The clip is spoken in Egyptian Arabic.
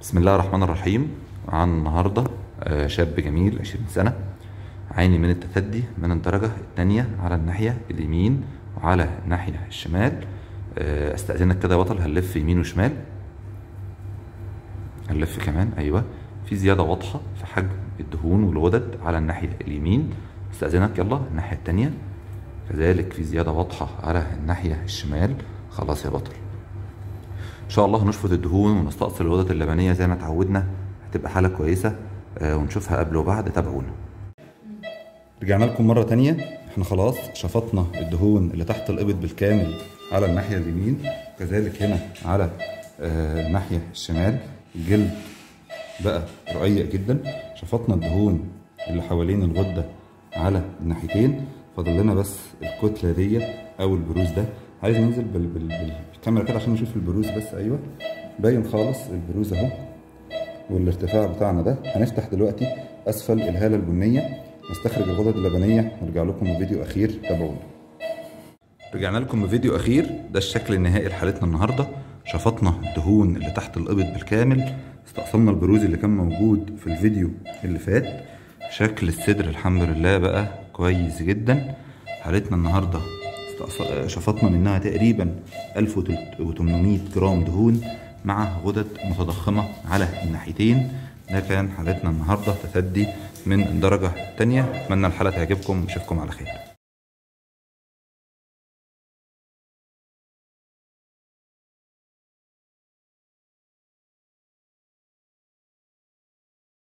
بسم الله الرحمن الرحيم عن النهاردة آه، شاب جميل 20 سنة عاني من التثدي من الدرجة الثانية على الناحية اليمين وعلى الناحية الشمال آه، استأذنك كده يا بطل هنلف يمين وشمال هنلف كمان أيوة في زيادة واضحة في حجم الدهون والغدد على الناحية اليمين استأذنك يلا الناحية التانية كذلك في زيادة واضحة على الناحية الشمال خلاص يا بطل ان شاء الله هنشفط الدهون ونستأصل الغدد اللبنيه زي ما اتعودنا هتبقى حاله كويسه آه، ونشوفها قبل وبعد تابعونا رجعنا لكم مره تانية احنا خلاص شفطنا الدهون اللي تحت الابط بالكامل على الناحيه اليمين وكذلك هنا على آه، الناحيه الشمال الجلد بقى رقيق جدا شفطنا الدهون اللي حوالين الغده على الناحيتين فاضل لنا بس الكتله دي او البروز ده عايز ننزل بال... بال... بالكاميرا كده عشان نشوف البروز بس ايوه باين خالص البروز اهو والارتفاع بتاعنا ده هنفتح دلوقتي اسفل الهاله البنيه نستخرج الغدد اللبنيه ونرجع لكم بفيديو اخير تابعونا رجعنا لكم بفيديو اخير ده الشكل النهائي لحالتنا النهارده شفطنا الدهون اللي تحت الابط بالكامل استأصلنا البروز اللي كان موجود في الفيديو اللي فات شكل الصدر الحمد لله بقى كويس جدا حالتنا النهارده استأصل- شفطنا منها تقريبا 1800 جرام دهون مع غدد متضخمة على الناحيتين ده كان حالتنا النهارده تثدي من الدرجة التانية أتمنى الحلقة تعجبكم وأشوفكم على خير